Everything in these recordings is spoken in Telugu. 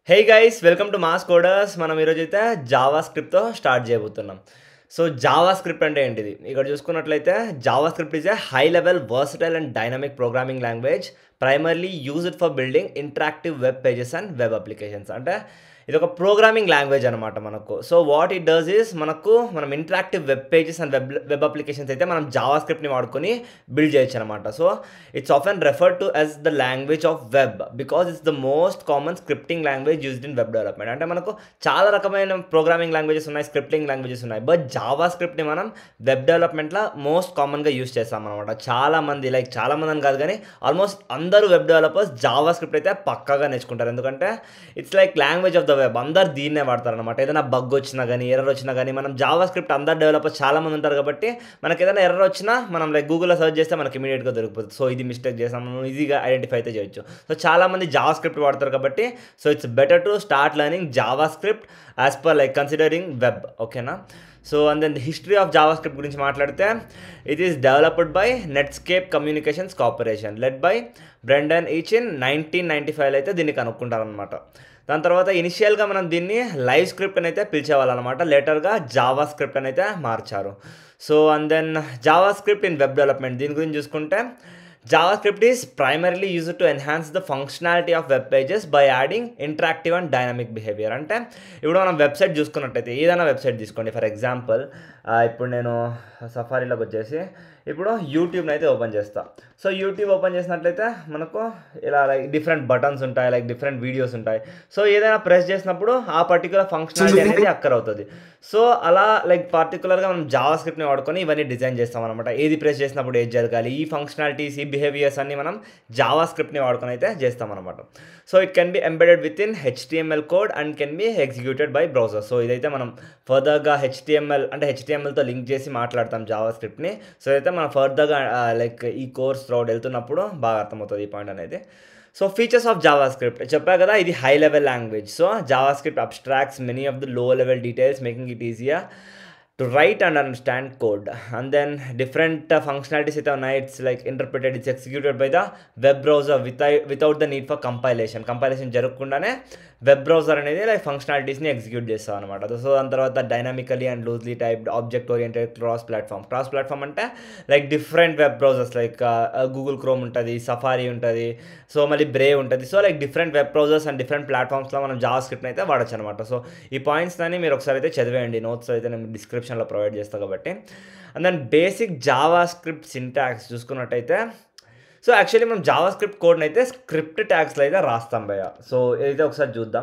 Hey guys welcome to mass coders మనం ఈరోజు అయితే జావా స్క్రిప్ట్తో స్టార్ట్ చేయబోతున్నాం సో జావా స్క్రిప్ట్ అంటే ఏంటిది ఇక్కడ చూసుకున్నట్లయితే JavaScript is a high level versatile and dynamic programming language primarily used for building interactive web pages and web applications అంటే ఇది ఒక ప్రోగ్రామింగ్ లాంగ్వేజ్ అనమాట మనకు so what it does is మనకు మనం interactive web pages and web web applications అయితే మనం జావా స్క్రిప్ట్ని వాడుకొని బిల్డ్ చేయొచ్చు అనమాట so it's often refer to as the language of web because it's the most common scripting language used in web development అంటే మనకు చాలా రకమైన ప్రోగ్రామింగ్ లాంగ్వేజెస్ ఉన్నాయి స్క్రిప్టింగ్ లాంగ్వేజెస్ ఉన్నాయి బట్ జావా స్క్రిప్ట్ని మనం వెబ్ డెవలప్మెంట్లో మోస్ట్ కామన్గా యూజ్ చేస్తాం అనమాట చాలా మంది లైక్ చాలా మంది అని కాదు కానీ ఆల్మోస్ట్ అందరూ వెబ్ డెవలపర్స్ జావా స్క్రిప్ట్ అయితే పక్కాగా నేర్చుకుంటారు ఎందుకంటే it's like language of the web అందరు దీన్నే వాడతారు అనమాట ఏదైనా బగ్ వచ్చినా కానీ ఎర్రర్ వచ్చినా కానీ మనం జావా స్క్రిప్ట్ అందరు డెవలపర్స్ చాలా మంది ఉంటారు కాబట్టి మనకి ఏదైనా ఎర్రర్ వచ్చినా మనం లైక్ గూగుల్లో సర్చ్ చేస్తే మనకి ఇమీడియట్గా దొరికిపోతుంది సో ఇది మిస్టేక్ చేసాం మనం ఈజీగా ఐడెంటిఫై అయితే చేయొచ్చు సో చాలా మంది జావా స్క్రిప్ట్ వాడతారు కాబట్టి so it's better to start learning JavaScript as per like considering web ఓకేనా so and then history of JavaScript గురించి మాట్లాడితే it is developed by Netscape Communications Corporation led by Brendan Eich in nineteen ninety ఫైవ్లో అయితే దీన్ని కనుక్కుంటారనమాట దాని తర్వాత ఇనిషియల్గా మనం దీన్ని లైవ్ స్క్రిప్ట్ అని అయితే పిలిచేవాళ్ళనమాట లేటర్గా జావా స్క్రిప్ట్ అని అయితే మార్చారు so and then JavaScript in web development దీని గురించి చూసుకుంటే JavaScript is primarily use to enhance the functionality of web pages by adding interactive and dynamic behaviour అంటే ఇప్పుడు మనం వెబ్సైట్ చూసుకున్నట్టయితే ఏదైనా వెబ్సైట్ తీసుకోండి ఫర్ ఎగ్జాంపుల్ ఇప్పుడు నేను సఫారీలోకి వచ్చేసి ఇప్పుడు యూట్యూబ్ని అయితే ఓపెన్ చేస్తా సో యూట్యూబ్ ఓపెన్ చేసినట్లయితే మనకు ఇలా లైక్ డిఫరెంట్ బటన్స్ ఉంటాయి లైక్ డిఫరెంట్ వీడియోస్ ఉంటాయి సో ఏదైనా ప్రెస్ చేసినప్పుడు ఆ పర్టికులర్ ఫంక్షనాలిటీ అనేది అక్కర్ అవుతుంది సో అలా లైక్ పర్టికులర్గా మనం జావా స్క్రిప్ట్ని వాడుకొని ఇవన్నీ డిజైన్ చేస్తాం అనమాట ఏది ప్రెస్ చేసినప్పుడు ఏది జరగాలి ఈ ఫంక్షనాలిటీస్ ఈ బిహేవియర్స్ అన్ని మనం జావా స్క్రిప్ట్ని వాడుకొని అయితే చేస్తాం అనమాట so it can be embedded with in HTML code and can be executed by browser so ఇదైతే మనం ఫర్దర్గా హెచ్టిఎంఎల్ అంటే హెచ్టిఎంఎల్తో లింక్ చేసి మాట్లాడతాం జావా స్క్రిప్ట్ని సో అయితే మనం ఫర్దర్గా లైక్ ఈ కోర్స్ త్రౌడ్ వెళ్తున్నప్పుడు బాగా అర్థమవుతుంది ఈ పాయింట్ అనేది so features of JavaScript చెప్పా కదా ఇది high level language so JavaScript abstracts many of the low level details making it easier to write and understand code and then different functionalities అయితే ఉన్నాయి it's like interpreted it's executed by the web browser with without the need for compilation compilation జరగకుండానే వెబ్ బ్రౌజర్ అనేది లైక్ ఫంక్షనాలిటీస్ని ఎగ్జిక్యూట్ చేస్తాం అనమాట సో దాని తర్వాత dynamically and loosely type object oriented cross platform cross platform అంటే like different web browsers like Google Chrome ఉంటుంది సఫారీ ఉంటుంది సో మళ్ళీ బ్రే ఉంటుంది so like different web browsers and different ప్లాట్ఫామ్స్లో మనం జావా స్క్రిప్ట్ని అయితే వాడచ్చు అనమాట సో ఈ పాయింట్స్ అని మీరు ఒకసారి అయితే చదివేయండి నోట్స్ అయితే నేను డిస్క్రిప్షన్లో ప్రొవైడ్ చేస్తాను కాబట్టి and then basic JavaScript syntax చూసుకున్నట్టయితే సో యాక్చువల్లీ మనం జావా స్క్రిప్ట్ కోడ్ని అయితే స్క్రిప్ట్ ట్యాగ్స్లో అయితే రాస్తాం భయ్య సో ఇదైతే ఒకసారి చూద్దాం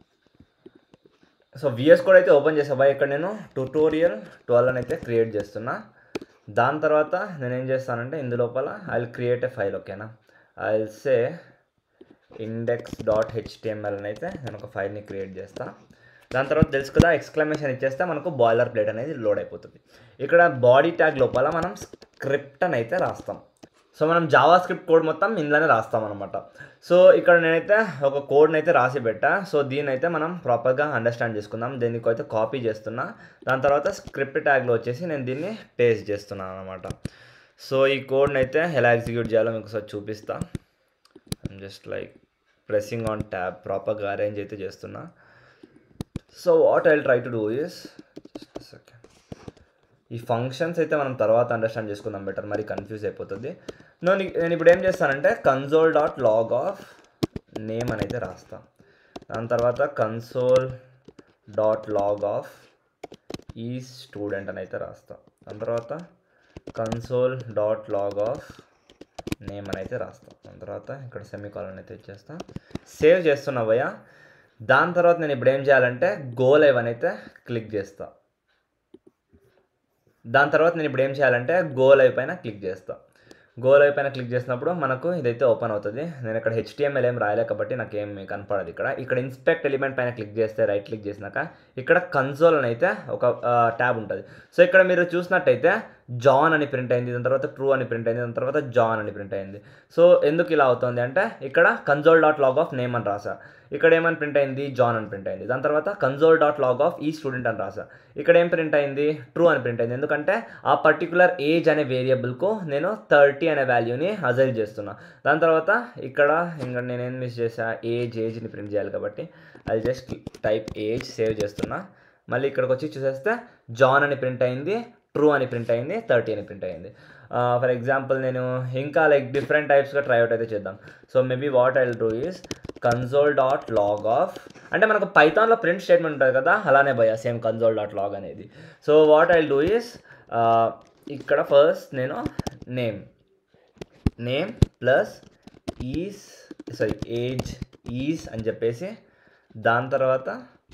సో విఎస్ కోడ్ అయితే ఓపెన్ చేసా భయ ఇక్కడ నేను ట్యూటోరియల్ ట్వెల్వ్ అని అయితే క్రియేట్ చేస్తున్నా దాని తర్వాత నేను ఏం చేస్తానంటే ఇందులోపల I will create a file ఓకేనా I will say index dot HTML అని అయితే నేను ఒక ఫైల్ని క్రియేట్ చేస్తాను దాని తర్వాత తెలుసు కదా ఎక్స్క్లమేషన్ ఇచ్చేస్తే మనకు బాయిలర్ ప్లేట్ అనేది లోడ్ అయిపోతుంది ఇక్కడ బాడీ ట్యాగ్ లోపల మనం స్క్రిప్ట్ అని అయితే రాస్తాం సో మనం జావా స్క్రిప్ట్ కోడ్ మొత్తం ఇందులోనే రాస్తాం అనమాట సో ఇక్కడ నేనైతే ఒక కోడ్ని అయితే రాసి పెట్టా సో దీన్ని అయితే మనం ప్రాపర్గా అండర్స్టాండ్ చేసుకుందాం దీనికి అయితే కాపీ చేస్తున్నా దాని తర్వాత స్క్రిప్ట్ ట్యాగ్లో వచ్చేసి నేను దీన్ని పేస్ట్ చేస్తున్నాను అనమాట సో ఈ కోడ్ని అయితే ఎలా ఎగ్జిక్యూట్ చేయాలో మీకు ఒకసారి చూపిస్తా just like pressing on tab ప్రాపర్గా అరేంజ్ అయితే చేస్తున్నా so what I try to do is just second ఈ ఫంక్షన్స్ అయితే మనం తర్వాత అండర్స్టాండ్ చేసుకుందాం బెటర్ మరి కన్ఫ్యూజ్ అయిపోతుంది నేను నేను ఇప్పుడు ఏం చేస్తానంటే console dot log of name అని అయితే రాస్తా దాని తర్వాత కన్సోల్ డాట్ లాగ్ ఆఫ్ ఈ స్టూడెంట్ అని అయితే రాస్తా దాని తర్వాత console dot log of name అని అయితే రాస్తా దాని తర్వాత ఇక్కడ సెమీ కాలన్ అయితే ఇచ్చేస్తా సేవ్ చేస్తున్నా భయ్య దాని తర్వాత నేను ఇప్పుడు ఏం చేయాలంటే గో లైవ్ అని అయితే క్లిక్ చేస్తా దాని తర్వాత నేను ఇప్పుడు ఏం చేయాలంటే గో లైవ్ పైన క్లిక్ చేస్తా గో లైవ్ పైన క్లిక్ చేసినప్పుడు మనకు ఇదైతే ఓపెన్ అవుతుంది నేను ఇక్కడ హెచ్టిఎంఎల్ ఏం రాయలే కాబట్టి నాకు ఏం కనపడదు ఇక్కడ ఇక్కడ ఇన్స్పెక్ట్ ఎలిమెంట్ పైన క్లిక్ చేస్తే రైట్ క్లిక్ చేసినాక ఇక్కడ కన్సోల్ అని అయితే ఒక ట్యాబ్ ఉంటుంది సో ఇక్కడ మీరు చూసినట్టయితే జాన్ అని ప్రింట్ అయింది దాని తర్వాత ట్రూ అని ప్రింట్ అయింది దాని తర్వాత జాన్ అని ప్రింట్ అయింది సో ఎందుకు ఇలా అవుతుంది అంటే ఇక్కడ console dot log of name అని రాసా ఇక్కడ ఏమని ప్రింట్ అయింది జాన్ అని ప్రింట్ అయింది దాని తర్వాత కన్సోల్ డాట్ లాగ్ ఆఫ్ ఈ స్టూడెంట్ అని రాసా ఇక్కడ ఏం ప్రింట్ అయింది ట్రూ అని ప్రింట్ అయింది ఎందుకంటే ఆ పర్టికులర్ ఏజ్ అనే వేరియబుల్కు నేను థర్టీ అనే వాల్యూని అజైల్ చేస్తున్నా దాని తర్వాత ఇక్కడ ఇంకా నేనేం మిస్ చేసా ఏజ్ ఏజ్ని ప్రింట్ చేయాలి కాబట్టి అది జస్ట్ టైప్ ఏజ్ సేవ్ చేస్తున్నా మళ్ళీ ఇక్కడికి వచ్చి చూసేస్తే జాన్ అని ప్రింట్ అయింది ట్రూ అని ప్రింట్ అయింది థర్టీ అని ప్రింట్ అయింది ఫర్ ఎగ్జాంపుల్ నేను ఇంకా లైక్ డిఫరెంట్ టైప్స్గా ట్రైఅవుట్ అయితే చేద్దాం so maybe what I do is console dot log of అంటే మనకు పైథాన్లో ప్రింట్ స్టేట్మెంట్ ఉంటుంది కదా అలానే భయ సేమ్ కన్సోల్ డాట్ లాగ్ అనేది so what I do is ఇక్కడ ఫస్ట్ నేను name name plus is sorry age is అని చెప్పేసి దాని తర్వాత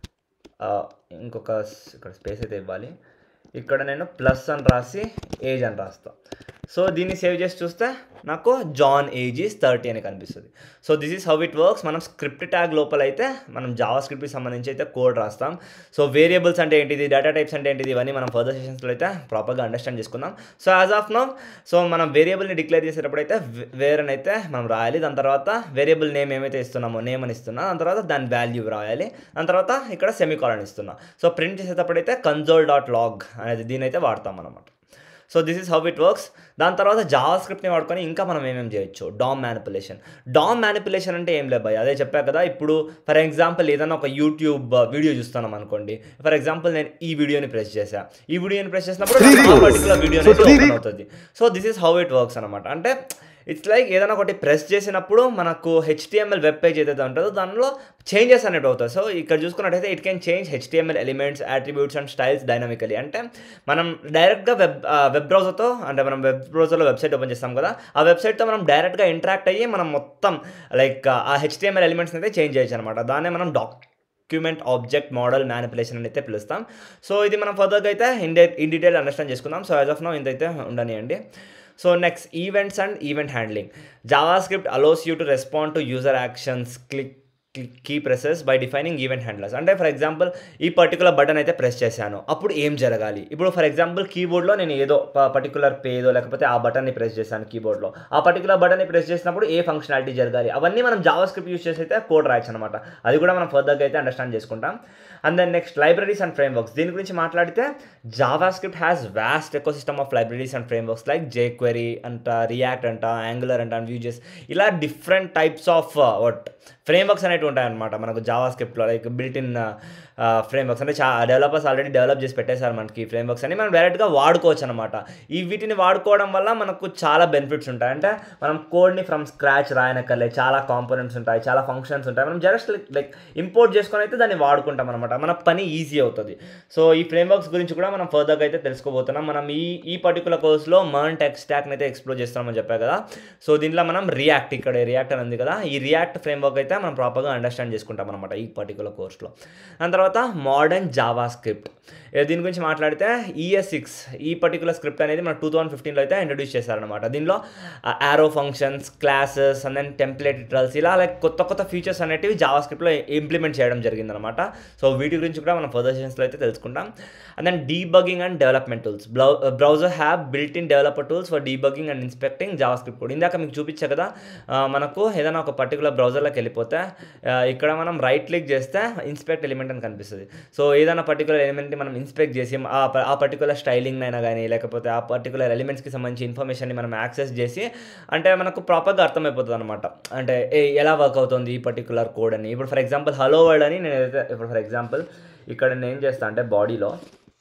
ఆ, ఇంకొక స్- ఇక్కడ స్పేస్ అయితే ఇవ్వాలి ఇక్కడ నేను ప్లస్ అని రాసి ఏజ్ అని రాస్తా సో దీన్ని సేవ్ చేసి చూస్తే నాకు జాన్ ఏజ్ ఈస్ థర్టీ అని కనిపిస్తుంది so this is how it works మనం స్క్రిప్ట్ ట్యాగ్ లోపల అయితే మనం జావా స్క్రిప్ట్కి సంబంధించి అయితే కోడ్ రాస్తాం సో వేరియబుల్స్ అంటే ఏంటిది డేటా టైప్స్ అంటే ఏంటిది ఇవన్నీ మనం ఫర్దర్ సెషన్స్లో అయితే ప్రాపర్గా అండర్స్టాండ్ చేసుకుందాం so as of now so మనం వేరియబుల్ని డిక్లేర్ చేసేటప్పుడు అయితే వేర్ అని అయితే మనం రాయాలి దాని తర్వాత వేరియబుల్ నేమ్ ఏమైతే ఇస్తున్నామో నేమ్ అని ఇస్తున్నా దాని తర్వాత దాని వాల్యూ రాయాలి దాని తర్వాత ఇక్కడ సెమికాలన్ ఇస్తున్నా సో ప్రింట్ చేసేటప్పుడు అయితే కన్సోల్ డాట్ లాగ్ అనేది దీని అయితే వాడతాం అనమాట so this is how it works దాని తర్వాత జావా స్క్రిప్ట్ని వాడుకొని ఇంకా మనం ఏమేమి చేయొచ్చు డామ్ మ్యానిపులేషన్ డామ్ మ్యానిపులేషన్ అంటే ఏం లేదు భయ్ అదే చెప్పా కదా ఇప్పుడు ఫర్ ఎగ్జాంపుల్ ఏదైనా ఒక యూట్యూబ్ వీడియో చూస్తున్నాం అనుకోండి ఫర్ ఎగ్జాంపుల్ నేను ఈ వీడియోని ప్రెస్ చేశా ఈ వీడియోని ప్రెస్ చేసినప్పుడు Three videos. Particular video So, three open అవుతుంది so this is how it works అనమాట అంటే ఇట్స్ లైక్ ఏదైనా ఒకటి ప్రెస్ చేసినప్పుడు మనకు హెచ్టిఎంఎల్ వెబ్ పేజ్ ఏదైతే ఉంటుందో దానిలో చేంజెస్ అనేవి అవుతాయి సో ఇక్కడ చూసుకున్నట్టయితే it can change HTML elements attributes and styles dynamically అంటే మనం డైరెక్ట్గా వెబ్ వెబ్ బ్రౌజర్తో అంటే మనం వెబ్ బ్రౌజర్లో వెబ్సైట్ ఓపెన్ చేస్తాం కదా ఆ వెబ్సైట్తో మనం డైరెక్ట్గా ఇంటరాక్ట్ అయ్యి మనం మొత్తం లైక్ ఆ హెచ్టిఎంఎల్ ఎలిమెంట్స్ అయితే చేంజ్ చేయొచ్చు అనమాట దాన్నే మనం doc document object model manipulation అని అయితే పిలుస్తాం సో ఇది మనం ఫర్దర్గా అయితే in day in detail understand చేసుకుందాం సో యాజ్ ఆఫ్ నో ఇంతైతే ఉండనియండి so next events and event handling JavaScript allows you to respond to user actions click key presses by defining event handlers అంటే ఫర్ ఎగ్జాంపుల్ ఈ పర్టికులర్ బటన్ అయితే ప్రెస్ చేశాను అప్పుడు ఏం జరగాలి ఇప్పుడు ఫర్ ఎగ్జాంపుల్ కీబోర్డ్లో నేను ఏదో పర్టికులర్ పేదో లేకపోతే ఆ బటన్ని ప్రెస్ చేశాను కీబోర్డ్లో ఆ పర్టికులర్ బటన్ని ప్రెస్ చేసినప్పుడు ఏ ఫంక్షనాలిటీ జరగాలి అవన్నీ మనం జావా స్క్రిప్ట్ యూస్ చేసి అయితే కోడ్ రాయొచ్చు అనమాట అది కూడా మనం ఫర్దర్గా అయితే అండర్స్టాండ్ చేసుకుంటాం and then next libraries and frameworks దీని గురించి మాట్లాడితే JavaScript has vast ecosystem of libraries and frameworks like jQuery అంట రియాక్ట్ అంట యాంగులర్ అంట వ్యూజెస్ ఇలా different types of what frameworks అనేవి ఉంటాయన్నమాట మనకు జావా స్క్రిప్ట్లో లైక్ బిల్ట్ ఇన్ ఫ్రేమ్వర్క్స్ అంటే చా డెవలపర్స్ ఆల్రెడీ డెవలప్ చేసి పెట్టేశారు మనకి ఫ్రేమ్వర్క్స్ అని మనం డైరెక్ట్గా వాడుకోవచ్చు అనమాట ఈ వీటిని వాడుకోవడం వల్ల మనకు చాలా బెనిఫిట్స్ ఉంటాయి అంటే మనం కోడ్ని ఫ్రమ్ స్క్రాచ్ రాయనక్కర్లే చాలా కాంపోనెంట్స్ ఉంటాయి చాలా ఫంక్షన్స్ ఉంటాయి మనం జస్ట్ లైక్ ఇంపోర్ట్ చేసుకొని అయితే దాన్ని వాడుకుంటాం అనమాట మన పని ఈజీ అవుతుంది సో ఈ ఫ్రేమ్వర్క్స్ గురించి కూడా మనం ఫర్దర్గా అయితే తెలుసుకోబోతున్నాం మనం ఈ ఈ పర్టికులర్ కోర్స్లో మర్న్ టెక్ స్టాక్ని అయితే ఎక్స్ప్లోర్ చేస్తామని చెప్పా కదా సో దీంట్లో మనం రియాక్ట్ ఇక్కడ రియాక్ట్ అని ఉంది కదా ఈ రియాక్ట్ ఫ్రేమ్వర్క్ అయితే మనం ప్రాపర్గా అండర్స్టాండ్ చేసుకుంటాం అనమాట ఈ పర్టికులర్ కోర్స్లో దాని తర్వాత మోడర్న్ జావా స్క్రిప్ట్ దీని గురించి మాట్లాడితే ఈఎస్ సిక్స్ ఈ పర్టికులర్ స్క్రిప్ట్ అనేది మన టూ థౌసండ్ ఫిఫ్టీన్లో అయితే ఇంట్రడ్యూస్ చేశారనమాట దీనిలో arrow functions classes and then template literals ఇలా లైక్ కొత్త కొత్త ఫీచర్స్ అనేటివి జావా స్క్రిప్ట్లో ఇంప్లిమెంట్ చేయడం జరిగిందనమాట సో వీటి గురించి కూడా మనం ఫర్దర్ సెషన్స్లో అయితే తెలుసుకుంటాం and then debugging and development tools browser have built in developer tools for debugging and inspecting JavaScript కూడా ఇందాక మీకు చూపించా కదా ఆ, మనకు ఏదైనా ఒక పర్టికులర్ బ్రౌజర్లోకి వెళ్ళిపోతే ఆ, ఇక్కడ మనం రైట్ క్లిక్ చేస్తే ఇన్స్పెక్ట్ ఎలిమెంట్ అని కనిపిస్తుంది సో ఏదైనా పర్టికులర్ ఎలిమెంట్ని మనం ఇన్స్పెక్ట్ చేసి ఆ ప- ఆ పర్టికులర్ స్టైలింగ్ అయినా కానీ లేకపోతే ఆ పర్టికులర్ ఎలిమెంట్స్కి సంబంధించి ఇన్ఫర్మేషన్ని మనం యాక్సెస్ చేసి అంటే మనకు ప్రాపర్గా అర్థమైపోతుంది అనమాట అంటే ఏ ఎలా వర్క్ అవుతుంది ఈ పర్టికులర్ కోడ్ అని ఇప్పుడు ఫర్ ఎగ్జాంపుల్ హలో వర్డ్ అని నేను ఏదైతే ఇప్పుడు ఫర్ ఎగ్జాంపుల్ ఇక్కడ నేను ఏం చేస్తా అంటే బాడీలో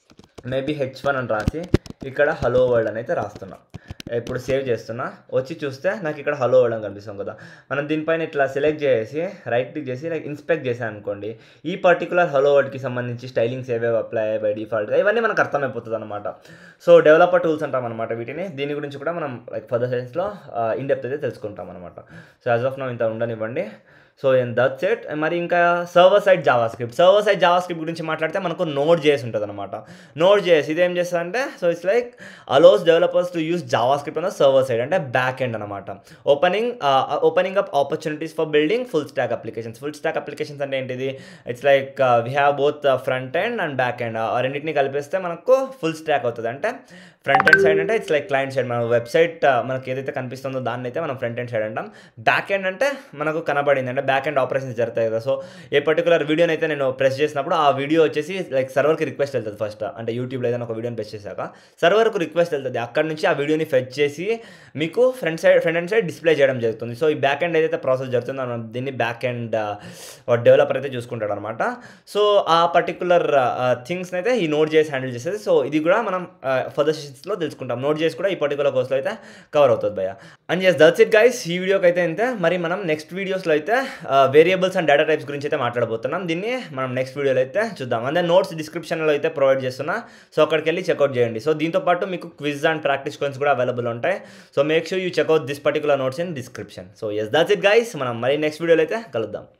మేబీ హెచ్ వన్ అని రాసి ఇక్కడ హలో వర్డ్ అని అయితే రాస్తున్నా ఇప్పుడు సేవ్ చేస్తున్నా వచ్చి చూస్తే నాకు ఇక్కడ హలో వర్డ్ అని కనిపిస్తుంది కదా మనం దీనిపైన ఇట్లా సెలెక్ట్ చేసి రైట్ క్లిక్ చేసి లైక్ ఇన్స్పెక్ట్ చేసాను అనుకోండి ఈ పర్టికులర్ హలో వర్డ్కి సంబంధించి స్టైలింగ్స్ ఏవేవి అప్లై బై డిఫాల్ట్గా ఇవన్నీ మనకు అర్థమైపోతుంది అనమాట సో డెవలపర్ టూల్స్ అంటాం అనమాట వీటిని దీని గురించి కూడా మనం లైక్ ఫర్దర్ సైన్స్లో ఇన్ డెప్త్ అయితే తెలుసుకుంటాం అనమాట సో యాజ్ ఆఫ్ నో ఇంత ఉండనివ్వండి సో అండ్ దట్స్ ఇట్ మరి ఇంకా server side JavaScript server side JavaScript గురించి మాట్లాడితే మనకు నోడ్ జేఎస్ ఉంటుంది అనమాట నోడ్ జేఎస్ ఇది ఏం చేస్తుంది అంటే so it's like allows developers to use JavaScript on server side అంటే బ్యాక్ ఎండ్ అనమాట opening opening up opportunities for building full stack applications full stack applications అంటే ఏంటిది it's like we have both front end and back end రెండింటిని కలిపిస్తే మనకు ఫుల్ స్టాక్ అవుతుంది అంటే ఫ్రంట్ ఎండ్ సైడ్ అంటే ఇట్స్ లైక్ క్లయింట్ సైడ్ మన వెబ్సైట్ మనకి ఏదైతే కనిపిస్తుందో దాన్ని అయితే మనం ఫ్రంట్ ఎండ్ సైడ్ అంటాం బ్యాక్ ఎండ్ అంటే మనకు కనబడింది అంటే బ్యాక్ ఎండ్ ఆపరేషన్స్ జరుగుతాయి కదా సో ఏ పర్టికులర్ వీడియోని అయితే నేను ప్రెస్ చేసినప్పుడు ఆ వీడియో వచ్చేసి లైక్ సర్వర్కి రిక్వెస్ట్ వెళ్తుంది ఫస్ట్ అంటే యూట్యూబ్లో ఏదైనా ఒక వీడియోని ప్రెస్ చేశాక సర్వర్కు రిక్వెస్ట్ వెళ్తుంది అక్కడ నుంచి ఆ వీడియోని ఫెచ్ చేసి మీకు front side front end side display చేయడం జరుగుతుంది సో ఈ బ్యాక్ ఎండ్ ఏదైతే ప్రాసెస్ జరుగుతుందో మనం దీన్ని బ్యాక్ ఎండ్ డెవలపర్ అయితే చూసుకుంటాడు అనమాట సో ఆ పర్టికులర్ థింగ్స్ని అయితే ఈ నోట్ చేసి హ్యాండిల్ చేసేది సో ఇది కూడా మనం ఫర్దర్ సెషన్స్లో తెలుసుకుంటాం నోట్ చేసి కూడా ఈ పర్టికులర్ కోర్స్లో అయితే కవర్ అవుతుంది భయ and yes that's it guys ఈ వీడియోకి అయితే అంతే మరి మనం నెక్స్ట్ వీడియోస్లో అయితే వేరియబుల్స్ అండ్ డేటా టైప్స్ గురించి అయితే మాట్లాడబోతున్నాం దీన్ని మనం నెక్స్ట్ వీడియోలో అయితే చూద్దాం అంటే నోట్స్ డిస్క్రిప్షన్లో అయితే ప్రొవైడ్ చేస్తున్నా సో అక్కడికి వెళ్ళి చెక్అవుట్ చేయండి సో దీంతో పాటు మీకు క్విజ్ అండ్ ప్రాక్టీస్ క్వెన్స్ కూడా అవైలబుల్ ఉంటాయి so make sure you check out this particular notes in description so yes that's it guys మనం మరి నెక్స్ట్ వీడియోలో అయితే కలుద్దాం